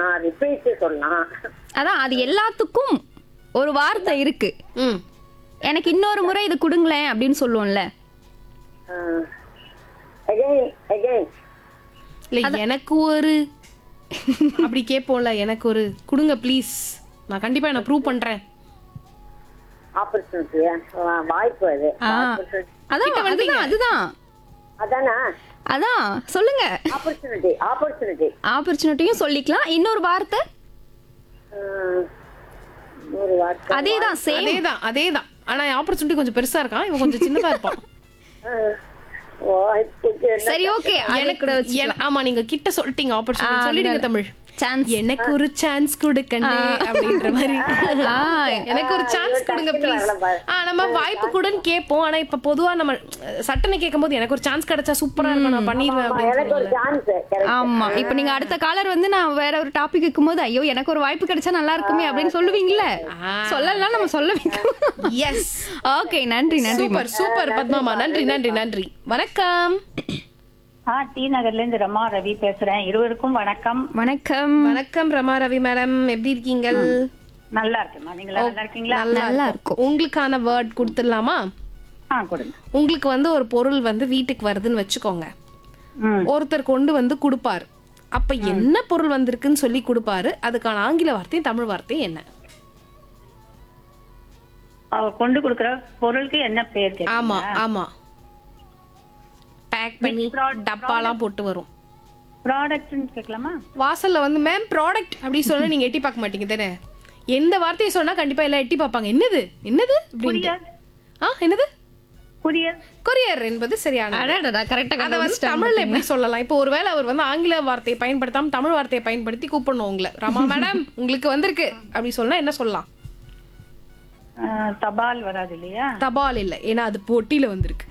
சொல்லலாம் ரிப்பீட் சொல்லலாம் அதான் அது எல்லாத்துக்கும் ஒரு வார்த்தை இருக்கு ம் எனக்கு இன்னொரு முறை இது கொடுங்களேன் அப்படின்னு சொல்லுவோம்ல அகைன் அகைன் இல்ல எனக்கு ஒரு அப்படி கேட்போம்ல எனக்கு ஒரு கொடுங்க ப்ளீஸ் நான் கண்டிப்பா நான் ப்ரூவ் பண்றேன் ஆப்பர்ச்சுனிட்டி வாய்ப்பு அது ஆ, Opportunity. அதான் அதுதான் அதுதான் அதானா அதான் சொல்லுங்க ஆப்பர்ச்சுனிட்டி ஆப்பர்ச்சுனிட்டி ஆப்பர்ச்சுனிட்டியும் சொல்லிக்கலாம் இன்னொரு வார்த்தை ஒரு வார்த்தை அதேதான் சேம் அதேதான் அதேதான் ஆனா ஆப்பர்ச்சுனிட்டி கொஞ்சம் பெருசா இருக்கான் இவன் கொஞ்சம் சின்னதா இருப்பான் ஆ, வாய்ப்புக்கு என்ன சரி ஓகே எனக்கு என- ஆமா நீங்க கிட்ட சொல்லிட்டீங்க ஆப்பர்ச்சுனிட்டி சொல்லிடுங்க தமிழ் சான்ஸ் எனக்கு ஒரு சான்ஸ் கொடுக்கண்ணே அப்படின்ற மாதிரி எனக்கு ஒரு சான்ஸ் கொடுங்க ப்ளீஸ் ஆ நம்ம வாய்ப்பு கொடுன்னு கேட்போம் ஆனா இப்ப பொதுவா நம்ம அஹ், சட்டனை கேட்கும்போது எனக்கு ஒரு சான்ஸ் கிடைச்சா சூப்பரா இருக்கும் நான் பண்ணிடுவேன் அப்படின்னு எனக்கு ஒரு சான்ஸ் ஆமா இப்போ நீங்க அடுத்த காலர் வந்து நான் வேற ஒரு டாபிக் இருக்கும்போது ஐயோ எனக்கு ஒரு வாய்ப்பு கிடைச்சா நல்லா இருக்குமே அப்படின்னு சொல்லுவீங்கல்ல சொல்லலாம் நம்ம சொல்ல வைக்கணும் எஸ் ஓகே நன்றி நன்றி சூப்பர் சூப்பர் பத்மாமா நன்றி நன்றி நன்றி வணக்கம் ஆ டி நகர்ல இருந்து ரமா ரவி பேசுறேன் இருவருக்கும் வணக்கம் வணக்கம் வணக்கம் ரமா ரவி மேடம் எப்படி இருக்கீங்க நல்லா இருக்குமா நீங்க நல்லா இருக்கீங்களா நல்லா இருக்கும் உங்களுக்கான வேர்ட் கொடுத்துடலாமா ஆ கொடுங்க உங்களுக்கு வந்து ஒரு பொருள் வந்து வீட்டுக்கு வருதுன்னு வச்சுக்கோங்க ம் ஒருத்தர் கொண்டு வந்து கொடுப்பாரு அப்ப என்ன பொருள் வந்திருக்குன்னு சொல்லி கொடுப்பாரு அதுக்கான ஆங்கில வார்த்தையும் தமிழ் வார்த்தையும் என்ன அவர் கொண்டு கொடுக்கிற பொருளுக்கு என்ன பேர் கேக்குறீங்க? ஆமா ஆமா பேக் பண்ணி டப்பாலாம் போட்டு வரும் ப்ராடக்ட்னு கேட்கலாமா வாசல்ல வந்து மேம் ப்ராடக்ட் அப்படி சொன்னா நீங்க எட்டி பார்க்க மாட்டீங்க தானே எந்த வார்த்தையை சொன்னா கண்டிப்பா எல்லாம் எட்டி பார்ப்பாங்க என்னது என்னது அப்படின்ட்டு. ஆ என்னது புரியல் கொரியர் என்பது சரியான அடடா கரெக்டா அதை வந்து தமிழ்ல எப்படி சொல்லலாம் இப்போ ஒருவேளை அவர் வந்து ஆங்கில வார்த்தையை பயன்படுத்தாம தமிழ் வார்த்தையை பயன்படுத்தி கூப்பிடணும் உங்களை ரமா மேடம் உங்களுக்கு வந்திருக்கு அப்படி சொன்னா என்ன சொல்லலாம் ஆ, தபால் வராது இல்லையா தபால் இல்ல ஏன்னா அது பொட்டியில வந்திருக்கு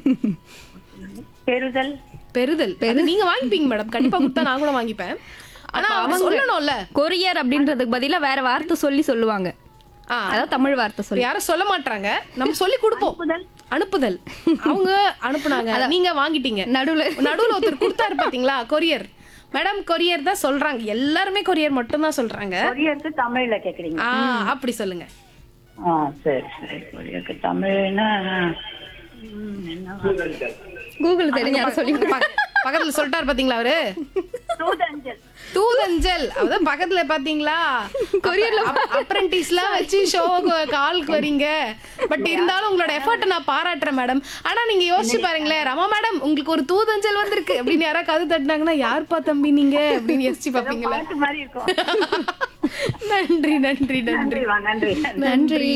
பெறுதல் பெறுதல் அது நீங்க வாங்கிப்பீங்க மேடம் கண்டிப்பா கொடுத்தா நான் கூட வாங்கிப்பேன் ஆனா அவங்க சொல்லணும்ல கொரியர் அப்படின்றதுக்கு பதிலா வேற வார்த்தை சொல்லி சொல்லுவாங்க ஆ அதாவது தமிழ் வார்த்தை சொல்லி யாரும் சொல்ல மாட்டாங்க நம்ம சொல்லி கொடுப்போம் அனுப்புதல் அவங்க அனுப்புனாங்க நீங்க வாங்கிட்டீங்க நடுவுல நடுவுல ஒருத்தர் கொடுத்தாரு பாத்தீங்களா கொரியர் மேடம் கொரியர் தான் சொல்றாங்க எல்லாருமே கொரியர் மட்டும் தான் சொல்றாங்க கொரியருக்கு தமிழ்ல கேக்குறீங்க ஆ அப்படி சொல்லுங்க ஆ சரி சரி கொரியருக்கு தமிழ்னா ம், என்ன கூகுள் தெரிஞ்ச யாரும் சொல்லி பக்க- பக்கத்துல சொல்லிட்டாரு பாத்தீங்களா அவரு தூதஞ்சல் தூதஞ்சல் அதான் பக்கத்துல பாத்தீங்களா கொரியர்ல அப்ரண்டிஸ்லாம் வச்சு ஷோ காலுக்கு வரீங்க பட் இருந்தாலும் உங்களோட எஃபர்ட்டை நான் பாராட்டுறேன் மேடம் ஆனா நீங்க யோசிச்சு பாருங்களேன் ரமா மேடம் உங்களுக்கு ஒரு தூதஞ்சல் வந்திருக்கு அப்படின்னு யாராவது கது தட்டினாங்கன்னா யாருப்பா தம்பி நீங்க அப்படின்னு யோசிச்சு பாப்பீங்களா பாட்டு மாதிரி இருக்கும் நன்றி நன்றி நன்றி நன்றிமா நன்றி நன்றி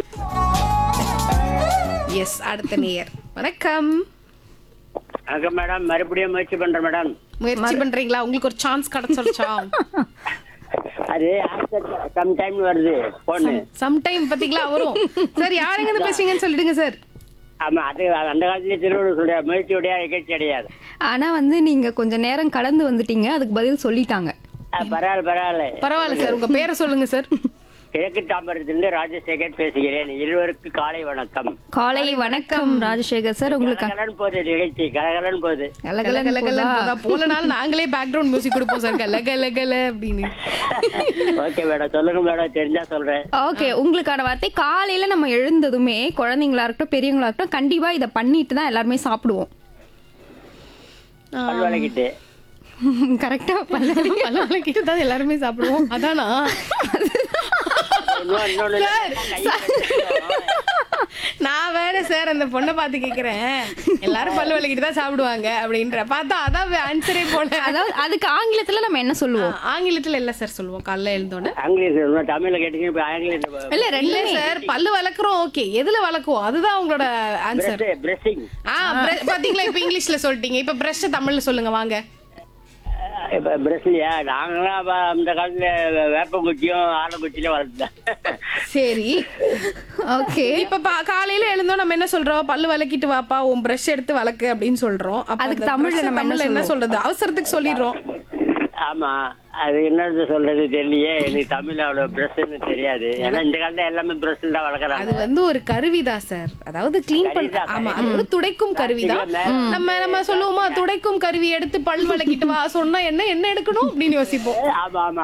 எஸ் அடுத்த நேயர் வணக்கம் அங்க மேடம் மறுபடியும் முயற்சி பண்றேன் மேடம் முயற்சி பண்றீங்களா உங்களுக்கு ஒரு சான்ஸ் கிடைச்சிருச்சா அது சம் டைம் வருது போன்னு சம்டைம் பாத்தீங்களா வரும் சார் யாருங்க இருந்து பேசுறீங்கன்னு சொல்லிடுங்க சார் ஆமா அது அந்த காலத்துல திருவள்ளுவர் சொல்ற முயற்சியுடைய நிகழ்ச்சி கிடையாது ஆனா வந்து நீங்க கொஞ்ச நேரம் கடந்து வந்துட்டீங்க அதுக்கு பதில் சொல்லிட்டாங்க அஹ் பரவாயில்ல பரவாயில்ல பரவாயில்ல சார் உங்க பேரை சொல்லுங்க சார் கிழக்கு தாம்பரத்திலிருந்து ராஜசேகர் பேசுகிறேன் இருவருக்கு காலை வணக்கம் காலை வணக்கம் ராஜசேகர் சார் உங்களுக்கு கலகலன் போகுது நிகழ்ச்சி கலகலன் போகுது கல கலகலன்னு கல கலன்னு போதா? போதா. போன நாள் நாங்களே பேக்ரவுண்ட் மியூசிக் கொடுப்போம் சார் கல கல கல அப்படின்னு ஓகே மேடம் சொல்லுங்க மேடம் தெரிஞ்சா சொல்றேன் ஓகே உங்களுக்கான வார்த்தை காலையில நம்ம எழுந்ததுமே குழந்தைங்களா இருக்கட்டும் பெரியவங்களா இருக்கட்டும் கண்டிப்பா இதை பண்ணிட்டு தான் எல்லாருமே சாப்பிடுவோம் பல் வளைக்கிட்டு கரெக்டா பண்ண பல்லவலக்கிட்டு தான் எல்லாருமே சாப்பிடுவோம் அதானா இன்னொன்னு- இன்னொன்னு நான் வேற சார் அந்த பொண்ணை பார்த்து கேக்குறேன் எல்லாரும் பல்லு வலிக்கிட்டு தான் சாப்பிடுவாங்க அப்படின்ற பார்த்தா அதான் ஆன்சரே போல அதாவது அதுக்கு ஆங்கிலத்துல நம்ம என்ன சொல்லுவோம் ஆங்கிலத்துல இல்ல சார் சொல்லுவோம் காலைல எழுந்தோன்னு ஆங்கிலீஷ் இன்னும் தமிழ்ல கேட்டீங்க இப்ப ஆங்கிலீஷ் இல்ல ரெண்டு இல்ல சார் பல்லு வளர்க்குறோம் ஓகே எதுல வளர்க்குவோம் அதுதான் உங்களோட ஆன்சர் பிரஷிங் ஆ bre- பாத்தீங்களா இப்ப இங்கிலீஷ்ல சொல்லிட்டீங்க இப்ப பிரஷ் தமிழ்ல சொல்லுங்க வாங்க இப்ப பிரஸ்லியா நாங்களாம் அப்ப அந்த காலத்துல வேப்பங்குச்சியும் ஆலங்குச்சியிலும் வளர்த்தேன் சரி ஓகே இப்ப பா- காலையில எழுந்தோம் நம்ம என்ன சொல்றோம் பல்லு வளக்கிட்டு வாப்பா உன் பிரஷ் எடுத்து வளக்கு அப்படின்னு சொல்றோம் அப்ப அதுக்கு அந்த தமிழ்ல brush நம்ம என்ன தமிழ்ல என்ன சொல்றது அவசரத்துக்கு சொல்லிடுறோம் ஆமா அது என்னது சொல்றது தெரியலையே எனக்கு தமிழ் அவ்வளவு பிரஸ்ன்னு தெரியாது ஏன்னா இந்த காலத்துல எல்லாமே பிரஸ் தான் அது வளர்க்குறாங்க வந்து ஒரு கருவிதான் சார் அதாவது கிளீன் பண்ண கருவிதான், ஆமா அது ஒரு துடைக்கும் கருவிதான் நம்ம நம்ம சொல்லுவோமா துடைக்கும் கருவி எடுத்து பல் வளக்கிட்டு வா சொன்னா என்ன என்ன எடுக்கணும் அப்படின்னு யோசிப்போம் ஆமா ஆமா